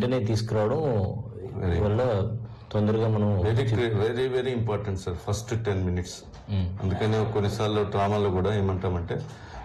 వెంటనే తీసుకురావడం వల్ల తొందరగా మనం very very very important sir first ten minutes అందుకని కొన్నిసార్లు డ్రామాలో కూడా ఏమంటామంటే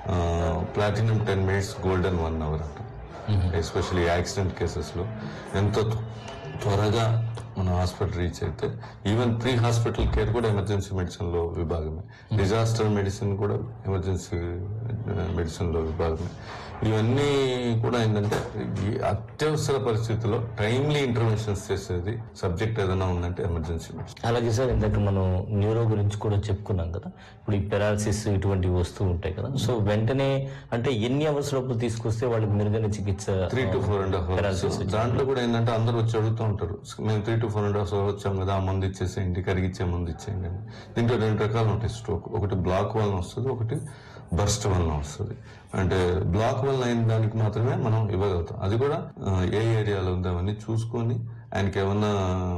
platinum ten minutes golden one hour అంటాం ఎస్పెషల్లీ యాక్సిడెంట్ కేసెస్లో ఎంత త్వ- త్వరగా మన హాస్పిటల్ రీచ్ అయితే ఈవెన్ ప్రీ హాస్పిటల్ కేర్ కూడా ఎమర్జెన్సీ మెడిసిన్ లో విభాగమే డిజాస్టర్ మెడిసిన్ కూడా ఎమర్జెన్సీ మెడిసిన్ లో విభాగమే ఇవన్నీ కూడా ఏంటంటే ఈ అత్యవసర పరిస్థితుల్లో టైమ్లీ ఇంటర్వెన్షన్స్ చేసేది సబ్జెక్ట్ ఏదైనా ఉందంటే ఎమర్జెన్సీ మెడిసిన్ అలాగే సార్ ఇందాక మనం న్యూరో గురించి కూడా చెప్పుకున్నాం కదా ఇప్పుడు ఈ పెరాలసిస్ ఇటువంటివి వస్తూ ఉంటాయి కదా సో వెంటనే అంటే ఎన్ని అవర్స్ లోపల తీసుకొస్తే వాళ్ళకి మెరుగైన చికిత్స three to four and half hours దాంట్లో కూడా ఏంటంటే అందరూ వచ్చి అడుగుతూ ఉంటారు మేము three to four and half hours వచ్చాం కదా ఆ మందు ఇచ్చేసేయండి కరిగిచ్చే మందు ఇచ్చేయండి అని దీంట్లో రెండు రకాలు ఉంటాయి స్ట్రోక్ ఒకటి బ్లాక్ వలన వస్తుంది ఒకటి బర్స్ట్ వలన వస్తుంది అంటే బ్లాక్ వలన అయిన దానికి మాత్రమే మనం ఇవ్వగలుగుతాం అది కూడా ఆ, ఏ ఏరియాలో ఉందో అవన్నీ చూసుకొని ఆయనకి ఏమన్నా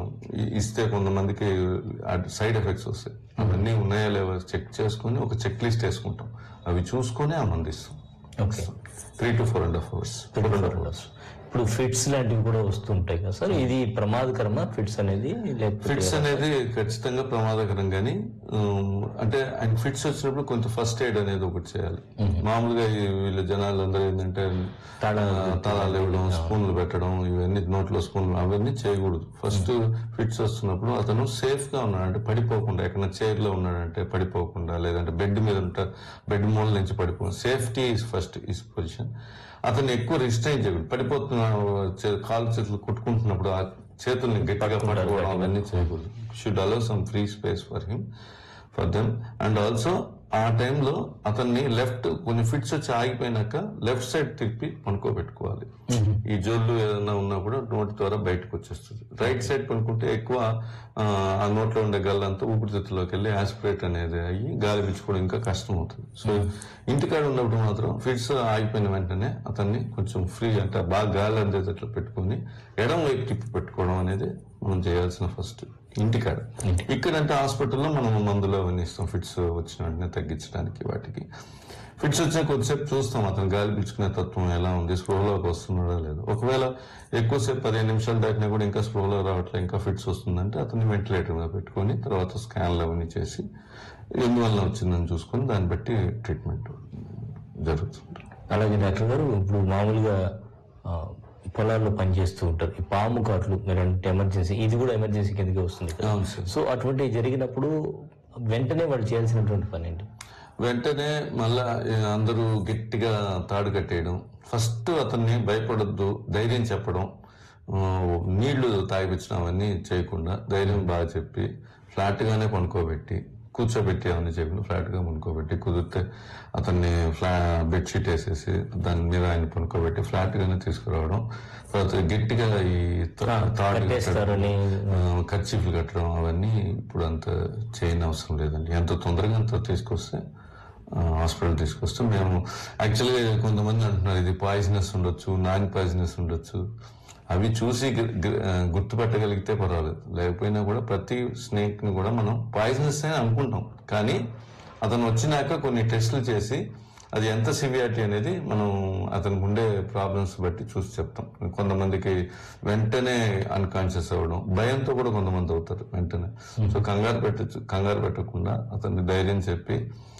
ఇ- ఇస్తే కొంతమందికి సైడ్ ఎఫెక్ట్స్ వస్తాయి అవన్నీ ఉన్నాయా లేవా చెక్ చేసుకొని ఒక చెక్ లిస్ట్ వేసుకుంటాం అవి చూసుకొని ఆ మందు ఇస్తాం okay three to four and half hours four and half hours ఇప్పుడు ఫిట్స్ లాంటివి కూడా వస్తుంటాయి కదా సార్ ఇది ప్రమాదకరమా ఫిట్స్ అనేది లేకపోతే ఫిట్స్ అనేది ఖచ్చితంగా ప్రమాదకరం కానీ ఉమ్, అంటే ఆయన ఫిట్స్ వచ్చినప్పుడు కొంత ఫస్ట్ ఎయిడ్ అనేది ఒకటి చేయాలి మామూలుగా ఈ వీళ్ళ జనాలు అందరూ ఏంటంటే తాళాలు ఆ, తాళాలు ఇవ్వడం స్పూన్లు పెట్టడం ఇవన్నీ నోట్లో స్పూన్లు అవన్నీ చేయకూడదు ఫస్ట్ ఫిట్స్ వస్తున్నప్పుడు అతను సేఫ్ గా ఉన్నాడు అంటే పడిపోకుండా ఎక్కడ చైర్ లో ఉన్నాడంటే పడిపోకుండా లేదంటే బెడ్ మీద ఉంటా బెడ్ మూల నుంచి పడిపోకుండా safety is first is position అతను ఎక్కువ రిస్ట్రైన్ చేయకూడదు పడిపోతున్న చే- కాలు చేతులు కొట్టుకుంటున్నప్పుడు ఆ చేతుల్ని గట్టిగా పట్టుకోవడం అవన్నీ చేయకూడదు should allow some free space for him for them and also ఆ టైంలో అతన్ని లెఫ్ట్ కొన్ని ఫిట్స్ వచ్చి ఆగిపోయినాక లెఫ్ట్ సైడ్ తిప్పి పనుకోబెట్టుకోవాలి ఈ జోళ్ళు ఏదైనా ఉన్నా కూడా నోటి ద్వారా బయటకు వచ్చేస్తుంది రైట్ సైడ్ పనుకుంటే ఎక్కువ ఆ, ఆ నోట్లో ఉండే గల్లంతా ఊపిరితిత్తులోకి వెళ్ళి ఆస్పిరేట్ అనేది అయ్యి గాలి పీల్చుకోవడం ఇంకా కష్టం అవుతుంది సో ఇంటికాడ ఉన్నప్పుడు మాత్రం ఫిట్స్ ఆగిపోయిన వెంటనే అతన్ని కొంచెం ఫ్రీ అంటే బాగా గాలి అందేటట్లు పెట్టుకొని ఎడం వైపు తిప్పి పెట్టుకోవడం అనేది మనం చేయాల్సిన ఫస్ట్ ఇంటికాడ ఇక్కడంటే హాస్పిటల్లో మనం మందులు అవన్నీ ఇస్తాం ఫిట్స్ వచ్చిన వెంటనే తగ్గించడానికి వాటికి ఫిట్స్ వచ్చిన కొద్దిసేపు చూస్తాం అతను గాలి పీల్చుకునే తత్వం ఎలా ఉంది స్పృహలోకి వస్తున్నాడా లేదు ఒకవేళ ఎక్కువసేపు పదిహేను నిమిషాలు దాటినా కూడా ఇంకా స్పృహలో రావట్లేదు ఇంకా ఫిట్స్ వస్తుందంటే అతన్ని వెంటిలేటర్ మీద పెట్టుకొని తర్వాత స్కాన్లు అవన్నీ చేసి ఎందువల్ల వచ్చిందని చూసుకొని దాన్ని బట్టి ట్రీట్మెంట్ జరుగుతుంది అలాగే డాక్టర్ గారు ఇప్పుడు మామూలుగా ఆ, పొలాల్లో పనిచేస్తూ ఉంటారు ఈ పాము కాట్లు మీరు అంటే ఎమర్జెన్సీ ఇది కూడా ఎమర్జెన్సీ కిందకి వస్తుంది కదా అవును సార్ సో అటువంటి జరిగినప్పుడు వెంటనే వాళ్ళు చేయాల్సినటువంటి పని ఏంటి వెంటనే మళ్ళా ఏ, అందరూ గట్టిగా తాడు కట్టేయడం ఫస్ట్ అతన్ని భయపడొద్దు ధైర్యం చెప్పడం ఆ, నీళ్లు తాగిపించడం అవన్నీ చేయకుండా ధైర్యం బాగా చెప్పి ఫ్లాట్ గానే పనుకోబెట్టి కూర్చోబెట్టి అవన్నీ చెప్పిన ఫ్లాట్ గా పనుకోబెట్టి కుదిరితే అతన్ని ఫ్లా బెడ్షీట్ వేసేసి దాని మీద ఆయన పనుకోబెట్టి ఫ్లాట్ గానే తీసుకురావడం తర్వాత గట్టిగా ఈ తా- తాడు కట్టడం కట్టేస్తారని ఖర్చీఫ్లు కట్టడం అవన్నీ ఇప్పుడు అంత చేయని అవసరం లేదండి ఎంత తొందరగా అంత తీసుకొస్తే ఆ, హాస్పిటల్ తీసుకొస్తే మేము యాక్చువల్గా కొంతమంది అంటున్నారు ఇది పాయిజనస్ ఉండొచ్చు నాన్ పాయిజనస్ ఉండొచ్చు అవి చూసి గు- గు- ఆ, గుర్తుపట్టగలిగితే పర్వాలేదు లేకపోయినా కూడా ప్రతి స్నేక్ ని కూడా మనం పాయిజనస్ అని అనుకుంటాం కానీ అతను వచ్చినాక కొన్ని టెస్టులు చేసి అది ఎంత సివియారిటీ అనేది మనం అతనికి ఉండే ప్రాబ్లమ్స్ బట్టి చూసి చెప్తాం కొంతమందికి వెంటనే అన్కాన్షియస్ అవ్వడం భయంతో కూడా కొంతమంది అవుతారు వెంటనే సో కంగారు పెట్టచ్చు కంగారు పెట్టకుండా అతనికి ధైర్యం చెప్పి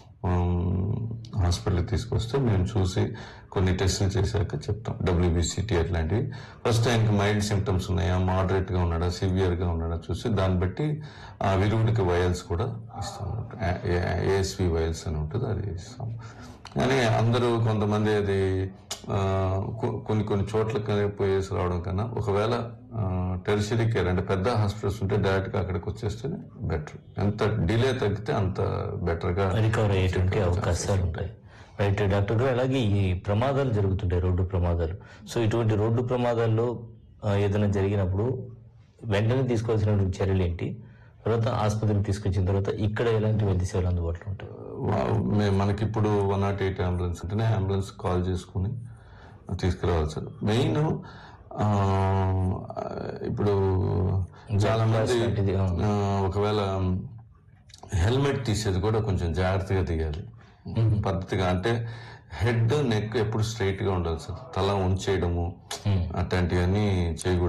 హాస్పిటల్కి తీసుకొస్తే మేము చూసి కొన్ని టెస్టులు చేశాక చెప్తాం డబ్ల్యూబిసిటీ అట్లాంటివి ఫస్ట్ ఆయనకి మైల్డ్ సిమ్టమ్స్ ఉన్నాయా మోడరేట్ గా ఉన్నాడా సివియర్ గా ఉన్నాడా చూసి దాన్ని బట్టి ఆ విరుగుడికి వయల్స్ కూడా ఇస్తాం ఏఎస్వి వయల్స్ అని ఉంటుంది అది ఇస్తాం కానీ అందరూ కొంతమంది అది ఆ, కొ- కొన్ని కొన్ని చోట్లకి పోయేసి రావడం కన్నా ఒకవేళ టెరిషరీ కేర్ అంటే పెద్ద హాస్పిటల్స్ ఉంటే డైరెక్ట్ గా అక్కడికి వచ్చేస్తేనే బెటర్ ఎంత డిలే తగ్గితే అంత బెటర్ గా రికవర్ అయ్యేటువంటి అవకాశాలు ఉంటాయి రైట్ డాక్టర్ గారు అలాగే ఈ ప్రమాదాలు జరుగుతుంటాయి రోడ్డు ప్రమాదాలు సో ఇటువంటి రోడ్డు ప్రమాదాల్లో ఆ, ఏదైనా జరిగినప్పుడు వెంటనే తీసుకోవాల్సినటువంటి చర్యలు ఏంటి తర్వాత ఆసుపత్రికి తీసుకొచ్చిన తర్వాత ఇక్కడ ఎలాంటి వైద్య సేవలు అందుబాటులో ఉంటాయి వా- మే- మనకి ఇప్పుడు వన్ నాట్ ఎయిట్ అంబులెన్స్ ఉంటేనే అంబులెన్స్ కాల్ చేసుకుని తీసుకురావాలి సార్ మెయిన్ ఇప్పుడు చాలా మంది లాంటిది, ఆ. ఆ, ఒకవేళ హెల్మెట్ తీసేది కూడా కొంచెం జాగ్రత్తగా తీయాలి పద్ధతిగా అంటే హెడ్ నెక్ ఎప్పుడు స్ట్రైట్ గా ఉండాలి సార్ తల ఉంచేయడము అట్లాంటివన్నీ చేయకూడదు